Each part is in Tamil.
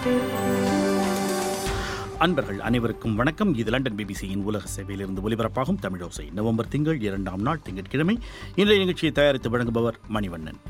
அன்பர்கள் அனைவருக்கும் வணக்கம் இது லண்டன் பிபிசியின் உலக சேவையிலிருந்து ஒலிபரப்பாகும் தமிழோசை நவம்பர் திங்கள் இரண்டாம் நாள் திங்கட்கிழமை இன்றைய நிகழ்ச்சியை தயாரித்து வழங்குபவர் மணிவண்ணன்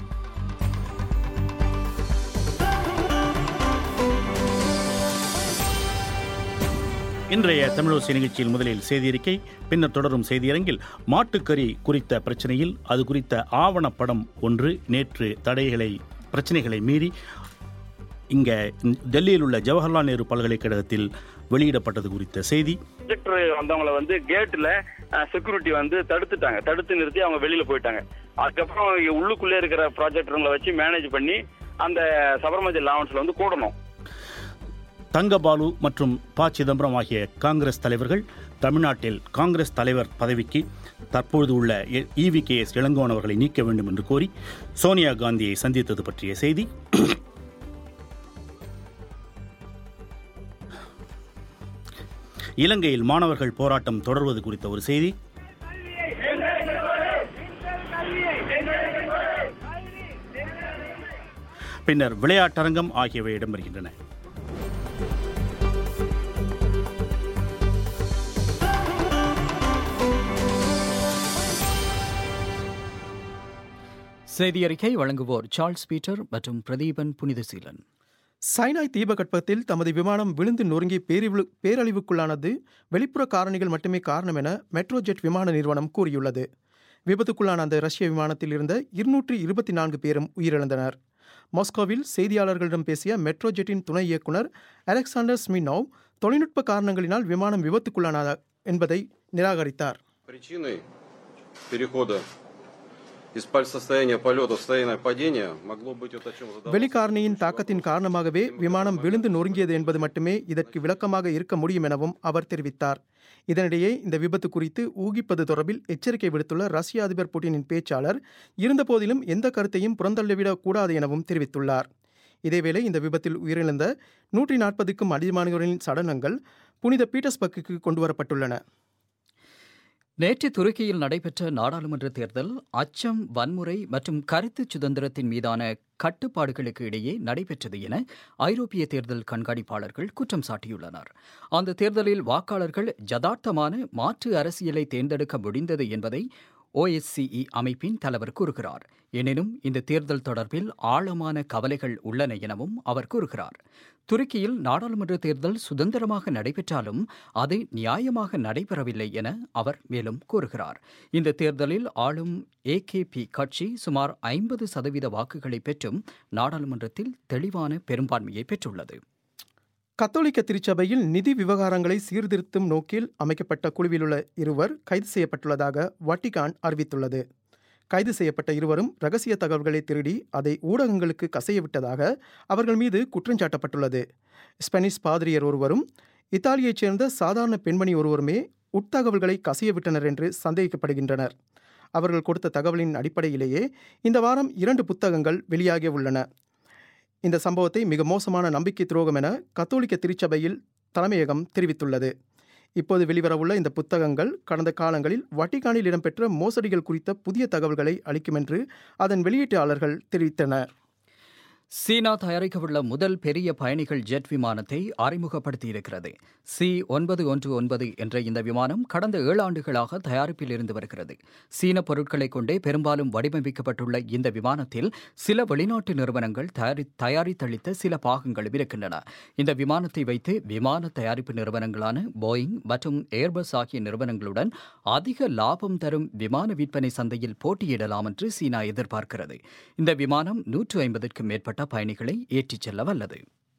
இன்றைய தமிழோசை நிகழ்ச்சியில் முதலில் செய்தியறிக்கை பின்னர் தொடரும் செய்தியரங்கில் மாட்டுக்கறி குறித்த பிரச்சனையில் அது குறித்த ஆவணப்படம் ஒன்று நேற்று தடைகளை பிரச்சனைகளை மீறி இங்க டெல்லியில் உள்ள ஜவஹர்லால் நேரு பல்கலைக்கழகத்தில் வெளியிடப்பட்டது குறித்த செய்தி ப்ரொஜெக்டர் வந்தவங்கள வந்து கேட்ல செக்யூரிட்டி வந்து தடுத்துட்டாங்க தடுத்து நிறுத்தி அவங்க வெளியில போயிட்டாங்க அதுக்கப்புறம் உள்ளுக்குள்ளே இருக்கிற ப்ராஜெக்டருங்களை வச்சு மேனேஜ் பண்ணி அந்த சபர்மதி லாவன்ஸ்ல வந்து கூடணும் தங்கபாலு மற்றும் ப சிதம்பரம் ஆகிய காங்கிரஸ் தலைவர்கள் தமிழ்நாட்டில் காங்கிரஸ் தலைவர் பதவிக்கு தற்பொழுது உள்ள இவி கே எஸ் இளங்கோவன் அவர்களை நீக்க வேண்டும் என்று கோரி சோனியா காந்தியை சந்தித்தது பற்றிய செய்தி இலங்கையில் மாணவர்கள் போராட்டம் தொடர்வது குறித்த ஒரு செய்தி பின்னர் விளையாட்டரங்கம் ஆகியவை இடம்பெறுகின்றன செய்தியறிக்கை வழங்குவோர் சார்ல்ஸ் பீட்டர் மற்றும் பிரதீபன் புனிதசீலன் சைனாய் தீபகற்பத்தில் தமது விமானம் விழுந்து நொறுங்கி பேரிவு பேரழிவுக்குள்ளானது வெளிப்புற காரணிகள் மட்டுமே காரணம் என மெட்ரோஜெட் விமான நிறுவனம் கூறியுள்ளது விபத்துக்குள்ளான அந்த ரஷ்ய விமானத்தில் இருந்த இருநூற்றி இருபத்தி நான்கு பேரும் உயிரிழந்தனர் மாஸ்கோவில் செய்தியாளர்களிடம் பேசிய மெட்ரோஜெட்டின் துணை இயக்குனர் அலெக்சாண்டர் ஸ்மினோவ் தொழில்நுட்ப காரணங்களினால் விமானம் விபத்துக்குள்ளானதா என்பதை நிராகரித்தார் Причиной перехода из состояния полета в состояние падения могло быть вот о чем задавался. வெளிக்காரணியின் தாக்கத்தின் காரணமாகவே விமானம் விழுந்து நொறுங்கியது என்பது மட்டுமே இதற்கு விளக்கமாக இருக்க முடியும் எனவும் அவர் தெரிவித்தார் இதனிடையே இந்த விபத்து குறித்து ஊகிப்பது தொடர்பில் எச்சரிக்கை விடுத்துள்ள ரஷ்ய அதிபர் புட்டினின் பேச்சாளர் இருந்தபோதிலும் எந்த கருத்தையும் புறந்தள்ளிவிடக் கூடாது எனவும் தெரிவித்துள்ளார் இதேவேளை இந்த விபத்தில் உயிரிழந்த நூற்றி நாற்பதுக்கும் அதிகமானவர்களின் சடலங்கள் புனித பீட்டர்ஸ்பர்க்குக்கு கொண்டுவரப்பட்டுள்ளன நேற்று துருக்கியில் நடைபெற்ற நாடாளுமன்ற தேர்தல் அச்சம் வன்முறை மற்றும் கருத்து சுதந்திரத்தின் மீதான கட்டுப்பாடுகளுக்கு இடையே நடைபெற்றது என ஐரோப்பிய தேர்தல் கண்காணிப்பாளர்கள் குற்றம் சாட்டியுள்ளனர் அந்த தேர்தலில் வாக்காளர்கள் ஜதார்த்தமான மாற்று அரசியலை தேர்ந்தெடுக்க முடிந்தது என்பதை ஓஎஸ்சிஇ அமைப்பின் தலைவர் கூறுகிறார் எனினும் இந்த தேர்தல் தொடர்பில் ஆழமான கவலைகள் உள்ளன எனவும் அவர் கூறுகிறார் துருக்கியில் நாடாளுமன்ற தேர்தல் சுதந்திரமாக நடைபெற்றாலும் அது நியாயமாக நடைபெறவில்லை என அவர் மேலும் கூறுகிறார் இந்த தேர்தலில் ஆளும் ஏகேபி கட்சி சுமார் ஐம்பது சதவீத வாக்குகளை பெற்றும் நாடாளுமன்றத்தில் தெளிவான பெரும்பான்மையை பெற்றுள்ளது கத்தோலிக்க திருச்சபையில் நிதி விவகாரங்களை சீர்திருத்தும் நோக்கில் அமைக்கப்பட்ட குழுவிலுள்ள இருவர் கைது செய்யப்பட்டுள்ளதாக வட்டிகான் அறிவித்துள்ளது கைது செய்யப்பட்ட இருவரும் ரகசிய தகவல்களை திருடி அதை ஊடகங்களுக்கு கசையவிட்டதாக அவர்கள் மீது குற்றஞ்சாட்டப்பட்டுள்ளது ஸ்பானிஷ் பாதிரியர் ஒருவரும் இத்தாலியைச் சேர்ந்த சாதாரண பெண்மணி ஒருவருமே உட்தகவல்களை கசையவிட்டனர் என்று சந்தேகிக்கப்படுகின்றனர் அவர்கள் கொடுத்த தகவலின் அடிப்படையிலேயே இந்த வாரம் இரண்டு புத்தகங்கள் வெளியாகி உள்ளன இந்த சம்பவத்தை மிக மோசமான நம்பிக்கை துரோகம் என கத்தோலிக்க திருச்சபையில் தலைமையகம் தெரிவித்துள்ளது இப்போது வெளிவரவுள்ள இந்த புத்தகங்கள் கடந்த காலங்களில் வட்டிகானில் இடம்பெற்ற மோசடிகள் குறித்த புதிய தகவல்களை அளிக்கும் என்று அதன் வெளியீட்டாளர்கள் தெரிவித்தனர் சீனா தயாரிக்கவுள்ள முதல் பெரிய பயணிகள் ஜெட் விமானத்தை அறிமுகப்படுத்தியிருக்கிறது சி ஒன்பது ஒன்று ஒன்பது என்ற இந்த விமானம் கடந்த ஏழு ஆண்டுகளாக தயாரிப்பில் இருந்து வருகிறது சீன பொருட்களை கொண்டே பெரும்பாலும் வடிவமைக்கப்பட்டுள்ள இந்த விமானத்தில் சில வெளிநாட்டு நிறுவனங்கள் தயாரி தயாரித்தளித்த சில பாகங்களும் இருக்கின்றன இந்த விமானத்தை வைத்து விமான தயாரிப்பு நிறுவனங்களான போயிங் மற்றும் ஏர்பஸ் ஆகிய நிறுவனங்களுடன் அதிக லாபம் தரும் விமான விற்பனை சந்தையில் போட்டியிடலாம் என்று சீனா எதிர்பார்க்கிறது இந்த விமானம் நூற்று ஐம்பதுக்கும் மேற்பட்ட பயணிகளை ஏற்றிச் செல்ல வல்லது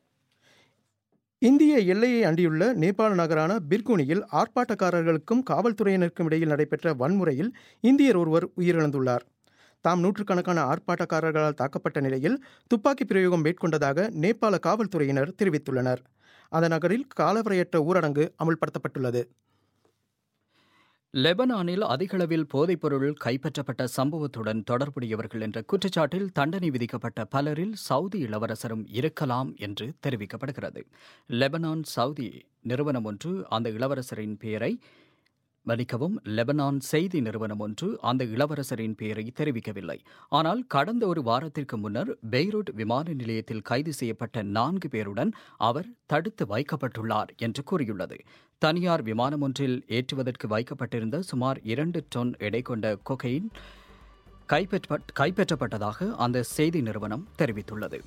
இந்திய எல்லையை அண்டியுள்ள நேபாள நகரான பிர்குனியில் ஆர்ப்பாட்டக்காரர்களுக்கும் காவல்துறையினருக்கும் இடையில் நடைபெற்ற வன்முறையில் இந்தியர் ஒருவர் உயிரிழந்துள்ளார் தாம் நூற்றுக்கணக்கான ஆர்ப்பாட்டக்காரர்களால் தாக்கப்பட்ட நிலையில் துப்பாக்கி பிரயோகம் மேற்கொண்டதாக நேபாள காவல்துறையினர் தெரிவித்துள்ளனர் அந்த நகரில் காலவரையற்ற ஊரடங்கு அமல்படுத்தப்பட்டுள்ளது லெபனானில் அதிகளவில் போதைப்பொருள் கைப்பற்றப்பட்ட சம்பவத்துடன் தொடர்புடையவர்கள் என்ற குற்றச்சாட்டில் தண்டனை விதிக்கப்பட்ட பலரில் சவுதி இளவரசரும் இருக்கலாம் என்று தெரிவிக்கப்படுகிறது லெபனான் சவுதி நிறுவனம் ஒன்று அந்த இளவரசரின் பெயரை மன்னிக்கவும் லெபனான் செய்தி நிறுவனம் ஒன்று அந்த இளவரசரின் பெயரை தெரிவிக்கவில்லை ஆனால் கடந்த ஒரு வாரத்திற்கு முன்னர் பெய்ரூட் விமான நிலையத்தில் கைது செய்யப்பட்ட நான்கு பேருடன் அவர் தடுத்து வைக்கப்பட்டுள்ளார் என்று கூறியுள்ளது தனியார் விமானம் ஒன்றில் ஏற்றுவதற்கு வைக்கப்பட்டிருந்த சுமார் இரண்டு டொன் எடை கொண்ட கொகைன் கைப்பற்றப்பட்- கைப்பற்றப்பட்டதாக அந்த செய்தி நிறுவனம் தெரிவித்துள்ளது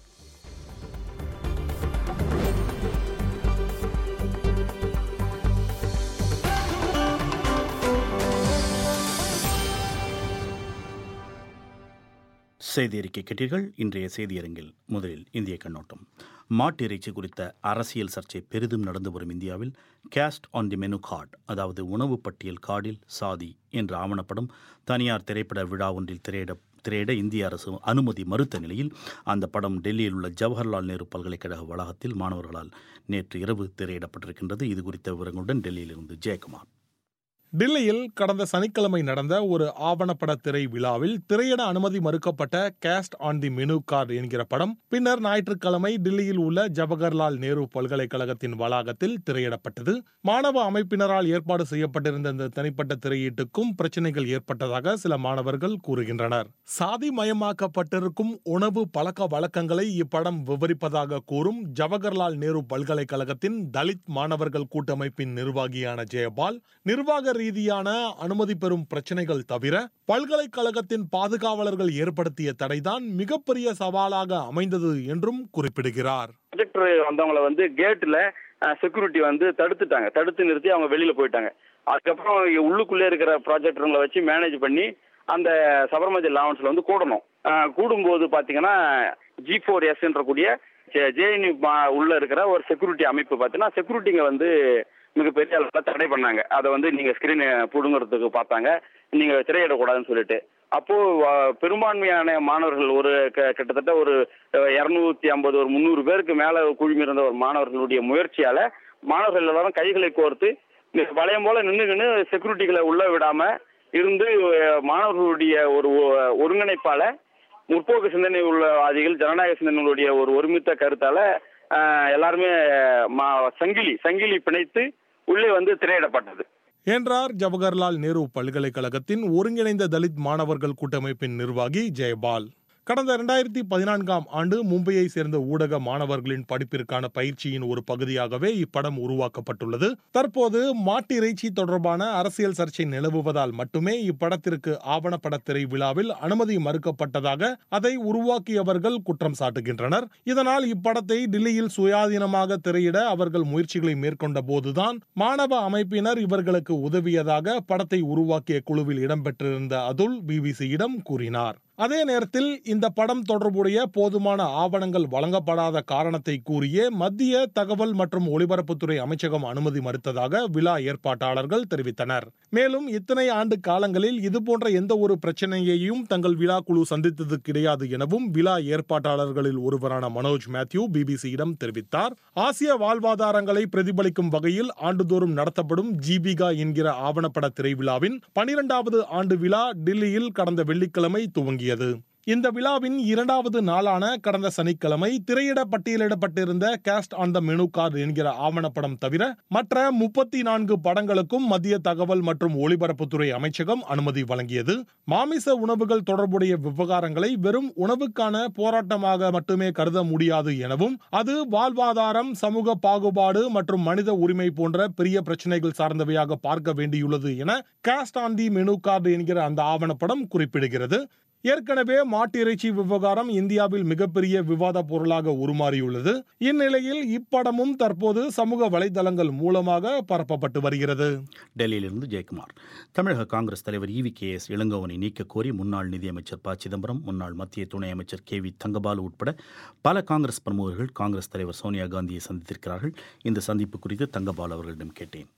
செய்தி அறிக்கை கேட்டீர்கள் இன்றைய செய்தியரங்கில் முதலில் இந்திய கண்ணோட்டம் மாட்டு இறைச்சி குறித்த அரசியல் சர்ச்சை பெரிதும் நடந்து வரும் இந்தியாவில் caste on the menu card அதாவது உணவு பட்டியல் கார்டில் சாதி என்ற ஆவணப்படம் தனியார் திரைப்பட விழா ஒன்றில் திரையிட திரையிட இந்திய அரசு அனுமதி மறுத்த நிலையில் அந்த படம் டெல்லியில் உள்ள ஜவஹர்லால் நேரு பல்கலைக்கழக வளாகத்தில் மாணவர்களால் நேற்று இரவு திரையிடப்பட்டிருக்கின்றது இது குறித்த விவரங்களுடன் டெல்லியிலிருந்து ஜெயக்குமார் டில்லியில் கடந்த சனிக்கிழமை நடந்த ஒரு ஆவணப்பட திரை விழாவில் திரையிட அனுமதி மறுக்கப்பட்ட caste on the menu card என்கிற படம் பின்னர் ஞாயிற்றுக்கிழமை டில்லியில் உள்ள ஜவஹர்லால் நேரு பல்கலைக்கழகத்தின் வளாகத்தில் திரையிடப்பட்டது மாணவ அமைப்பினரால் ஏற்பாடு செய்யப்பட்டிருந்த இந்த தனிப்பட்ட திரையீட்டுக்கும் பிரச்சனைகள் ஏற்பட்டதாக சில மாணவர்கள் கூறுகின்றனர் சாதி மயமாக்கப்பட்டிருக்கும் உணவு பழக்க வழக்கங்களை இப்படம் விவரிப்பதாக கூறும் ஜவஹர்லால் நேரு பல்கலைக்கழகத்தின் தலித் மாணவர்கள் கூட்டமைப்பின் நிர்வாகியான ஜெயபால் நிர்வாக ரீதியான அனுமதி பெறும் பிரச்சனைகள் தவிர பல்கலைக்கழகத்தின் பாதுகாவலர்கள் ஏற்படுத்திய தடைதான் மிகப்பெரிய சவாலாக அமைந்தது என்றும் குறிப்பிடுகிறார் ப்ரொஜெக்டர் வந்தவங்கள வந்து கேட்ல செக்யூரிட்டி வந்து தடுத்துட்டாங்க தடுத்து நிறுத்தி அவங்க வெளியில போயிட்டாங்க அதுக்கப்புறம் இங்க உள்ளுக்குள்ளே இருக்கிற ப்ராஜெக்டருங்களை வச்சு மேனேஜ் பண்ணி அந்த சபர்மதி லாவன்ஸ்ல வந்து கூடணும் அஹ் கூடும்போது பாத்தீங்கன்னா ஜி ஃபோர் எஸ்ன்ற கூடிய ஜேஎன்யூ உள்ள இருக்கிற ஒரு செக்யூரிட்டி அமைப்பு பார்த்தீங்கன்னா செக்யூரிட்டிங்க வந்து மிகப்பெரிய அளவில் தடை பண்ணாங்க அதை வந்து நீங்க ஸ்கிரீன் புடுங்கிறதுக்கு பார்த்தாங்க நீங்க திரையிடக்கூடாதுன்னு சொல்லிட்டு அப்போ அஹ், பெரும்பான்மையான மாணவர்கள் ஒரு க- கிட்டத்தட்ட ஒரு இருநூத்தி ஐம்பது ஒரு முந்நூறு பேருக்கு மேல குழுமியிருந்த ஒரு மாணவர்களுடைய முயற்சியால மாணவர்கள் எல்லாரும் கைகளை கோர்த்து இந்த வளையம் போல நின்னுக்கின்னு செக்யூரிட்டிகளை உள்ள விடாம இருந்து அஹ், மாணவர்களுடைய ஒரு ஒ- ஒருங்கிணைப்பால முற்போக்கு சிந்தனை உள்ளவாதிகள் ஜனநாயக சிந்தனைகளுடைய ஒரு ஒருமித்த கருத்தால அஹ், எல்லாருமே மா- சங்கிலி சங்கிலி பிணைத்து உள்ளே வந்து திரையிடப்பட்டது என்றார் ஜவஹர்லால் நேரு பல்கலைக்கழகத்தின் ஒருங்கிணைந்த தலித் மாணவர்கள் கூட்டமைப்பின் நிர்வாகி ஜெயபால் கடந்த இரண்டாயிரத்தி பதினான்காம் ஆண்டு மும்பையை சேர்ந்த ஊடக மாணவர்களின் படிப்பிற்கான பயிற்சியின் ஒரு பகுதியாகவே இப்படம் உருவாக்கப்பட்டுள்ளது தற்போது மாட்டிறைச்சி தொடர்பான அரசியல் சர்ச்சை நிலவுவதால் மட்டுமே இப்படத்திற்கு ஆவணப்பட திரை விழாவில் அனுமதி மறுக்கப்பட்டதாக அதை உருவாக்கியவர்கள் குற்றம் சாட்டுகின்றனர் இதனால் இப்படத்தை டில்லியில் சுயாதீனமாக திரையிட அவர்கள் முயற்சிகளை மேற்கொண்ட போதுதான் மாணவ அமைப்பினர் இவர்களுக்கு உதவியதாக படத்தை உருவாக்கிய குழுவில் இடம்பெற்றிருந்த அதுல் பிபிசியிடம் கூறினார் அதே நேரத்தில் இந்த படம் தொடர்புடைய போதுமான ஆவணங்கள் வழங்கப்படாத காரணத்தை கூறிய மத்திய தகவல் மற்றும் ஒலிபரப்புத்துறை அமைச்சகம் அனுமதி மறுத்ததாக விழா ஏற்பாட்டாளர்கள் தெரிவித்தனர் மேலும் இத்தனை ஆண்டு காலங்களில் இதுபோன்ற எந்த ஒரு பிரச்சனையையும் தங்கள் விழா குழு சந்தித்தது கிடையாது எனவும் விழா ஏற்பாட்டாளர்களில் ஒருவரான மனோஜ் மேத்யூ பிபிசியிடம் தெரிவித்தார் ஆசிய வாழ்வாதாரங்களை பிரதிபலிக்கும் வகையில் ஆண்டுதோறும் நடத்தப்படும் ஜீபிகா என்கிற ஆவணப்பட திரைவிழாவின் பனிரெண்டாவது ஆண்டு விழா டில்லியில் கடந்த வெள்ளிக்கிழமை துவங்கியது இந்த விழாவின் இரண்டாவது நாளான கடந்த சனிக்கிழமை திரையிட பட்டியலிடப்பட்டிருந்த caste on the menu card என்கிற ஆவணப்படம் தவிர மற்ற முப்பத்தி நான்கு படங்களுக்கும் மத்திய தகவல் மற்றும் ஒலிபரப்புத்துறை அமைச்சகம் அனுமதி வழங்கியது மாமிச உணவுகள் தொடர்புடைய விவகாரங்களை வெறும் உணவுக்கான போராட்டமாக மட்டுமே கருத முடியாது எனவும் அது வாழ்வாதாரம் சமூக பாகுபாடு மற்றும் மனித உரிமை போன்ற பெரிய பிரச்சனைகள் சார்ந்தவையாக பார்க்க வேண்டியுள்ளது என caste on the menu card என்கிற அந்த ஆவணப்படம் குறிப்பிடுகிறது ஏற்கனவே மாட்டு இறைச்சி விவகாரம் இந்தியாவில் மிகப்பெரிய விவாத பொருளாக உருமாறியுள்ளது இந்நிலையில் இப்படமும் தற்போது சமூக வலைதளங்கள் மூலமாக பரப்பப்பட்டு வருகிறது டெல்லியிலிருந்து ஜெயக்குமார் தமிழக காங்கிரஸ் தலைவர் இவி கே எஸ் இளங்கோவனை நீக்கக் கோரி முன்னாள் நிதியமைச்சர் ப சிதம்பரம் முன்னாள் மத்திய துணை அமைச்சர் கே வி தங்கபாலு உட்பட பல காங்கிரஸ் பிரமுகர்கள் காங்கிரஸ் தலைவர் சோனியா காந்தியை சந்தித்திருக்கிறார்கள் இந்த சந்திப்பு குறித்து தங்கபாலு அவர்களிடம் கேட்டேன்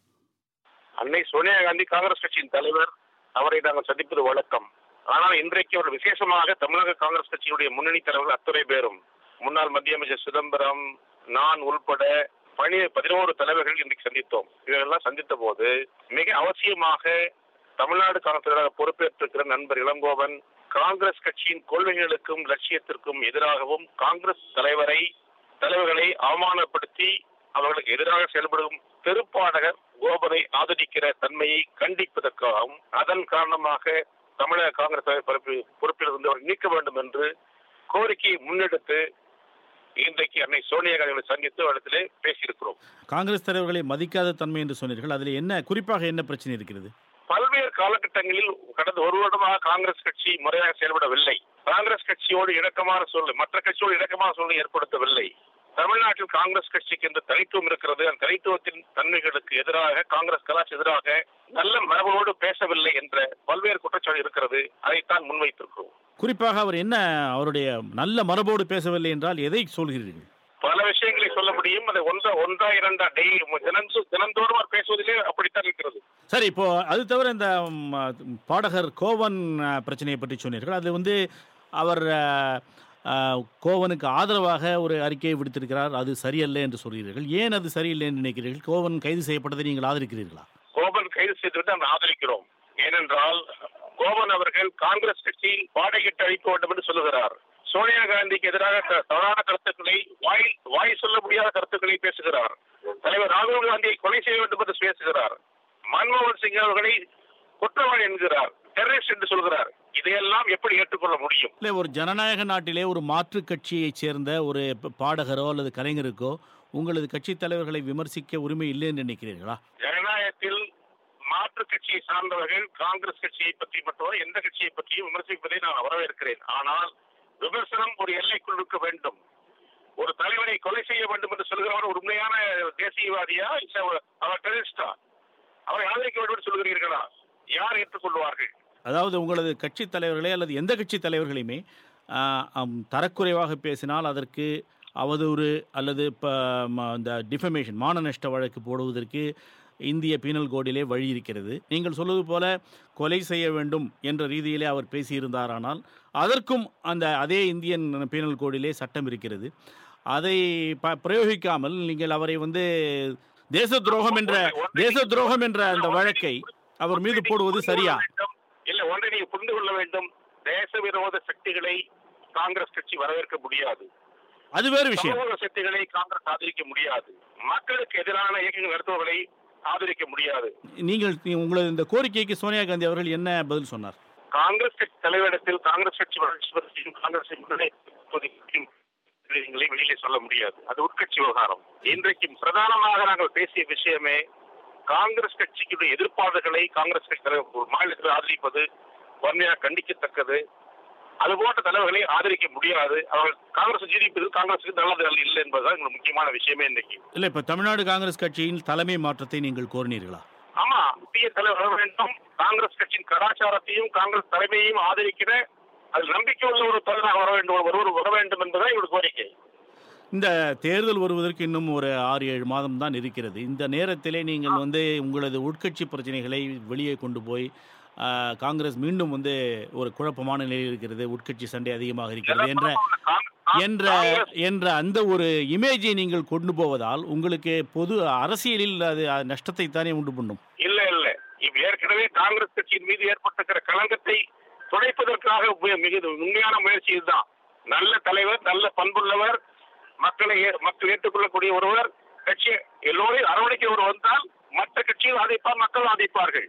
அன்னை சோனியா காந்தி காங்கிரஸ் கட்சியின் தலைவர் அவரை நாங்கள் சந்திப்பது வழக்கம் ஆனால் இன்றைக்கு ஒரு விசேஷமாக தமிழக காங்கிரஸ் கட்சியினுடைய முன்னணி தலைவர்கள் அத்துறை பேரும் முன்னாள் மத்திய அமைச்சர் சிதம்பரம் நான் உள்பட பனி பதினோரு தலைவர்கள் இன்றைக்கு சந்தித்தோம் இவரெல்லாம் சந்தித்த போது மிக அவசியமாக தமிழ்நாடு காங்கிரஸ் தலைவராக பொறுப்பேற்றிருக்கிற நண்பர் இளங்கோவன் காங்கிரஸ் கட்சியின் கொள்கைகளுக்கும் லட்சியத்திற்கும் எதிராகவும் காங்கிரஸ் தலைவரை தலைவர்களை அவமானப்படுத்தி அவர்களுக்கு எதிராக செயல்படும் பெருப்பாடகர் கோபனை ஆதரிக்கிற தன்மையை கண்டிப்பதற்காகவும் அதன் காரணமாக தமிழக காங்கிரஸ் தலைவர் பொறுப்பு பொறுப்பிலிருந்து அவர் நீக்க வேண்டும் என்று கோரிக்கையை முன்னெடுத்து இன்றைக்கு அன்னை சோனியா காந்தியை சந்தித்து இடத்திலே பேசியிருக்கிறோம் காங்கிரஸ் தலைவர்களை மதிக்காத தன்மை என்று சொன்னீர்கள் அதில் என்ன குறிப்பாக என்ன பிரச்சனை இருக்கிறது பல்வேறு காலகட்டங்களில் கடந்த ஒரு வருடமாக காங்கிரஸ் கட்சி முறையாக செயல்படவில்லை காங்கிரஸ் கட்சியோடு இணக்கமான சூழ்நிலை மற்ற கட்சியோடு இணக்கமான சூழ்நிலை ஏற்படுத்தவில்லை தமிழ்நாட்டில் காங்கிரஸ் கட்சிக்கு இந்த தனித்துவம் இருக்கிறது அந்த தனித்துவத்தின் தன்மைகளுக்கு எதிராக காங்கிரஸ் கலாச்சார எதிராக நல்ல மரபோடு பேசவில்லை என்ற பல்வேறு குற்றச்சாட்டு இருக்கிறது அதைத்தான் முன்வைத்திருக்கிறோம் குறிப்பாக அவர் என்ன அவருடைய நல்ல மரபோடு பேசவில்லை என்றால் எதை சொல்கிறீர்கள் பல விஷயங்களை சொல்ல முடியும் அதை ஒன்றா ஒன்றா இரண்டா டெய்லி தினந்தோ தினந்தோறும் அவர் பேசுவதிலே அப்படித்தான் இருக்கிறது சரி இப்போ அது தவிர இந்த ம், பாடகர் கோவன் அ, பிரச்சனையை பற்றி சொன்னீர்கள் அது வந்து அவர் அ, அ, கோவனுக்கு ஆதரவாக ஒரு அறிக்கையை விடுத்திருக்கிறார் அது சரியல்ல என்று சொல்கிறீர்கள் ஏன் அது சரியில்லை என்று நினைக்கிறீர்கள் கோவன் கைது செய்யப்பட்டதை நீங்கள் ஆதரிக்கிறீர்களா கோபன் கைது செய்துவிட்டு நாம் ஆதரிக்கிறோம் ஏனென்றால் கோபன் அவர்கள் காங்கிரஸ் கட்சியில் பாடையிட்டு அழிக்க வேண்டும் என்று சொல்லுகிறார் சோனியா காந்திக்கு எதிராக க- தவறான கருத்துக்களை வாய் வாய் சொல்ல முடியாத கருத்துக்களை பேசுகிறார் தலைவர் ராகுல் காந்தியை கொலை செய்ய வேண்டும் என்று பேசுகிறார் மன்மோகன் சிங் அவர்களை குற்றவாளி என்கிறார் டெரரிஸ்ட் என்று சொல்கிறார் இதையெல்லாம் எப்படி ஏற்றுக்கொள்ள முடியும் இல்லை ஒரு ஜனநாயக நாட்டிலே ஒரு மாற்றுக் கட்சியைச் சேர்ந்த ஒரு ப- பாடகரோ அல்லது கலைஞருக்கோ உங்களது கட்சித் தலைவர்களை விமர்சிக்க உரிமை இல்லை என்று நினைக்கிறீர்களா ஜனநாயகத்தில் மாற்று கட்சியை சார்ந்தவர்கள் காங்கிரஸ் கட்சியை பற்றி மட்டும் எந்த கட்சியை பற்றியும் விமர்சிப்பதை நான் வரவேற்கிறேன் ஆனால் விமர்சனம் ஒரு எல்லைக்குள் இருக்க வேண்டும் ஒரு தலைவனை கொலை செய்ய வேண்டும் என்று சொல்கிறவர் ஒரு உண்மையான தேசியவாதியா இல்ல அவர்- அவர் டெரரிஸ்டா அவரை ஆதரிக்க வேண்டும் என்று சொல்கிறீர்களா யார் ஏற்றுக்கொள்வார்கள் அதாவது உங்களது கட்சித் தலைவர்களே அல்லது எந்த கட்சித் தலைவர்களையுமே ஆ, அம், தரக்குறைவாக பேசினால் அதற்கு அவதூறு அல்லது இப்போ இந்த டிஃபமேஷன் மான நஷ்ட வழக்கு போடுவதற்கு இந்திய பீனல் கோடிலே வழி இருக்கிறது நீங்கள் சொல்வது போல கொலை செய்ய வேண்டும் என்ற ரீதியிலே அவர் பேசியிருந்தாரானால் அதற்கும் அந்த அதே இந்தியன் பீனல் கோடிலே சட்டம் இருக்கிறது அதை ப பிரயோகிக்காமல் நீங்கள் அவரை வந்து தேச துரோகம் என்ற தேச துரோகம் என்ற அந்த வழக்கை அவர் மீது போடுவது சரியா இல்ல ஒன்றை நீங்க புரிந்து கொள்ள வேண்டும் தேச விரோத சக்திகளை காங்கிரஸ் கட்சி வரவேற்க முடியாது அது வேறு விஷயம் சமூக சக்திகளை காங்கிரஸ் ஆதரிக்க முடியாது மக்களுக்கு எதிரான இயக்கங்கள் நடத்துவர்களை ஆதரிக்க முடியாது நீங்கள் நீ- உங்களது இந்த கோரிக்கைக்கு சோனியா காந்தி அவர்கள் என்ன பதில் சொன்னார் காங்கிரஸ் கட்சி தலைவரிடத்தில் காங்கிரஸ் கட்சி வளர்ச்சி பற்றியும் காங்கிரஸ் பற்றியும் விஷயங்களை வெளியிலே சொல்ல முடியாது அது உட்கட்சி விவகாரம் இன்றைக்கு பிரதானமாக நாங்கள் பேசிய விஷயமே காங்கிரஸ் கட்சிக்கு எதிர்ப்பாளர்களை காங்கிரஸ் கட்சி தலைவர் ஒரு மாநிலத்தில் ஆதரிப்பது வன்மையாக கண்டிக்கத்தக்கது அது போன்ற தலைவர்களை ஆதரிக்க முடியாது அவர்கள் காங்கிரஸ் ஜிடிபி காங்கிரஸுக்கு நல்லது அல்ல இல்லை என்பதுதான் எங்களுக்கு முக்கியமான விஷயமே இன்னைக்கு இல்லை இப்போ தமிழ்நாடு காங்கிரஸ் கட்சியின் தலைமை மாற்றத்தை நீங்கள் கோரினீர்களா ஆமா புதிய தலைவர் வர வேண்டும் காங்கிரஸ் கட்சியின் கலாச்சாரத்தையும் காங்கிரஸ் தலைமையையும் ஆதரிக்கிற அதில் நம்பிக்கை உள்ள ஒரு தலைவராக வர வேண்டும் ஒருவர் வர வேண்டும் என்பதுதான் எங்களுடைய கோரிக்கை இந்த தேர்தல் வருவதற்கு இன்னும் ஒரு ஆறு ஏழு மாதம் தான் இருக்கிறது இந்த நேரத்திலே நீங்கள் வந்து உங்களது உட்கட்சி பிரச்சனைகளை வெளியே கொண்டு போய் ஆ, காங்கிரஸ் மீண்டும் வந்து ஒரு குழப்பமான நிலையில் இருக்கிறது உட்கட்சி சண்டை அதிகமாக இருக்கிறது என்ற என்ற என்ற அந்த ஒரு இமேஜை நீங்கள் கொண்டு போவதால் உங்களுக்கு பொது அரசியலில் அது நஷ்டத்தை தானே உண்டு பண்ணும் இல்ல இல்ல இப்ப ஏற்கனவே காங்கிரஸ் கட்சியின் மீது ஏற்பட்டிருக்கிற களங்கத்தை துடைப்பதற்காக உப- மிக உண்மையான முயற்சி இதுதான் நல்ல தலைவர் நல்ல பண்புள்ளவர் மக்களை ஏ- மக்கள் ஏற்றுக்கொள்ளக்கூடிய ஒருவர் கட்சி எல்லோரையும் அரவணைக்க ஒரு வந்தால் மற்ற கட்சிகள் ஆதரிப்பார் மக்கள் ஆதரிப்பார்கள்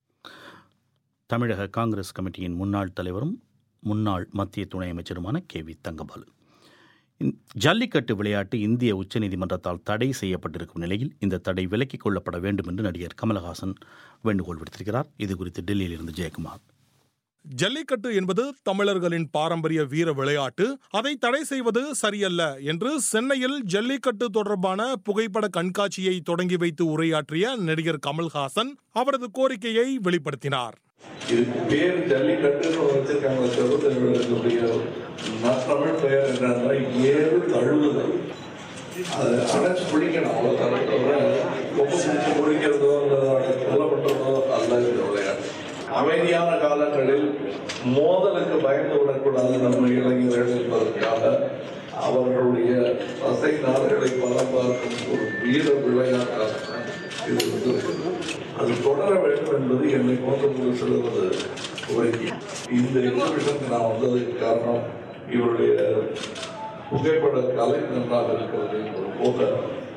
தமிழக காங்கிரஸ் கமிட்டியின் முன்னாள் தலைவரும் முன்னாள் மத்திய துணை அமைச்சருமான கே வி தங்கபாலு இந்த ஜல்லிக்கட்டு விளையாட்டு இந்திய உச்சநீதிமன்றத்தால் தடை செய்யப்பட்டிருக்கும் நிலையில் இந்த தடை விலக்கிக் கொள்ளப்பட வேண்டும் என்று நடிகர் கமலஹாசன் வேண்டுகோள் விடுத்திருக்கிறார் இது குறித்து டெல்லியிலிருந்து ஜெயக்குமார் ஜல்லிக்கட்டு என்பது தமிழர்களின் பாரம்பரிய வீர விளையாட்டு அதை தடை செய்வது சரியல்ல என்று சென்னையில் ஜல்லிக்கட்டு தொடர்பான புகைப்பட கண்காட்சியை தொடங்கி வைத்து உரையாற்றிய நடிகர் கமல்ஹாசன் அவரது கோரிக்கையை வெளிப்படுத்தினார் இதுக்கு பேர் ஜல்லிக்கட்டுன்னு வச்சிருக்காங்க சொல்லுடைய தமிழ் பெயர் என்னன்னா ஏறு தழுவுதல் அதை அடைச்சு பிடிக்கணும் அவ்வளோ தவிர ரொம்ப பிடிச்சி பிடிக்கிறதோ அல்லது அதை கொல்ல பண்ணுறதோ அல்ல இந்த விளையாட்டு அமைதியான காலங்களில் மோதலுக்கு பயந்து விடக்கூடாது நம்ம இளைஞர்கள் என்பதற்காக அவர்களுடைய தசை நாடுகளை பலம் பார்க்கும் ஒரு வீர விளையாட்டாக இது வந்து அது தொடர வேண்டும் என்பது என்னை போன்ற ஒரு சிலரது கோரிக்கை இந்த எக்ஸிபிஷனுக்கு நான் வந்ததுக்கு காரணம் இவருடைய புகைப்பட கலை நன்றாக இருக்கிறது என்பது போக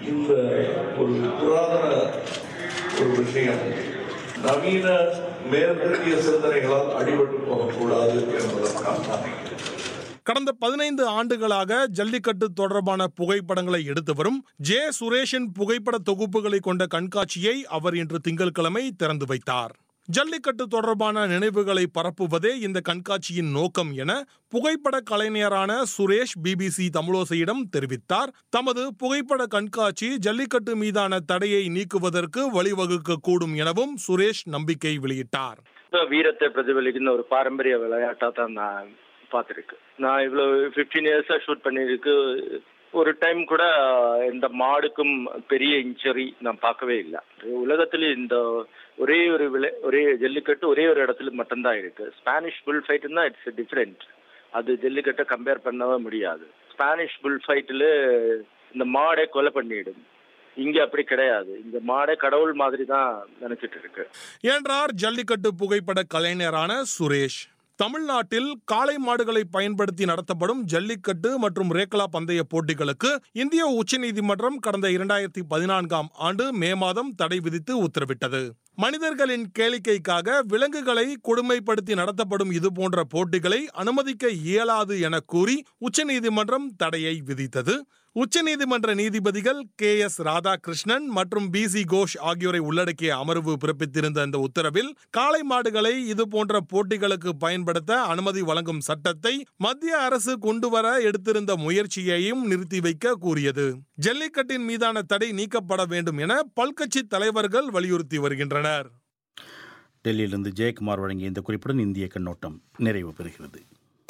இந்த ஒரு புராதன ஒரு விஷயம் நவீன மேற்கத்திய சிந்தனைகளால் அடிபட்டு போகக்கூடாது என்பதற்காக நான் கடந்த பதினைந்து ஆண்டுகளாக ஜல்லிக்கட்டு தொடர்பான புகைப்படங்களை எடுத்து வரும் ஜே சுரேஷின் புகைப்பட தொகுப்புகளை கொண்ட கண்காட்சியை அவர் இன்று திங்கட்கிழமை திறந்து வைத்தார் ஜல்லிக்கட்டு தொடர்பான நினைவுகளை பரப்புவதே இந்த கண்காட்சியின் நோக்கம் என புகைப்பட கலைஞரான சுரேஷ் பிபிசி தமிழோசையிடம் தெரிவித்தார் தமது புகைப்பட கண்காட்சி ஜல்லிக்கட்டு மீதான தடையை நீக்குவதற்கு வழிவகுக்க கூடும் எனவும் சுரேஷ் நம்பிக்கை வெளியிட்டார் வீரத்தை பிரதிபலிക്കുന്ന ஒரு பாரம்பரிய விளையாட்டா தான் நான் பார்த்துருக்கு நான் இவ்வளோ ஃபிஃப்டீன் இயர்ஸாக ஷூட் பண்ணியிருக்கு ஒரு டைம் கூட இந்த மாடுக்கும் பெரிய இன்ஜரி நான் பார்க்கவே இல்லை உலகத்தில் இந்த ஒரே ஒரு விளை ஒரே ஜல்லிக்கட்டு ஒரே ஒரு இடத்துல மட்டும்தான் இருக்கு ஸ்பானிஷ் புல் ஃபைட்டுன்னா இட்ஸ் டிஃப்ரெண்ட் அது ஜல்லிக்கட்டை கம்பேர் பண்ணவே முடியாது ஸ்பானிஷ் புல் ஃபைட்டில் இந்த மாடை கொலை பண்ணிடும் இங்க அப்படி கிடையாது இந்த மாடை கடவுள் மாதிரி தான் நினைச்சிட்டு இருக்கு என்றார் ஜல்லிக்கட்டு புகைப்பட கலைஞரான சுரேஷ் தமிழ்நாட்டில் காளை மாடுகளை பயன்படுத்தி நடத்தப்படும் ஜல்லிக்கட்டு மற்றும் ரேக்லா பந்தய போட்டிகளுக்கு இந்திய உச்சநீதிமன்றம் கடந்த இரண்டாயிரத்தி பதினான்காம் ஆண்டு மே மாதம் தடை விதித்து உத்தரவிட்டது மனிதர்களின் கேளிக்கைக்காக விலங்குகளை கொடுமைப்படுத்தி நடத்தப்படும் இதுபோன்ற போட்டிகளை அனுமதிக்க இயலாது என கூறி உச்சநீதிமன்றம் தடையை விதித்தது உச்சநீதிமன்ற நீதிபதிகள் கே எஸ் ராதாகிருஷ்ணன் மற்றும் பி சி கோஷ் ஆகியோரை உள்ளடக்கிய அமர்வு பிறப்பித்திருந்த இந்த உத்தரவில் காளை மாடுகளை இதுபோன்ற போட்டிகளுக்கு பயன்படுத்த அனுமதி வழங்கும் சட்டத்தை மத்திய அரசு கொண்டுவர எடுத்திருந்த முயற்சியையும் நிறுத்தி வைக்க கூறியது ஜல்லிக்கட்டின் மீதான தடை நீக்கப்பட வேண்டும் என பல்கட்சி தலைவர்கள் வலியுறுத்தி வருகின்றனர் டெல்லியிலிருந்து ஜெயக்குமார் வழங்கிய இந்த குறிப்புடன் இந்திய கண்ணோட்டம் நிறைவு பெறுகிறது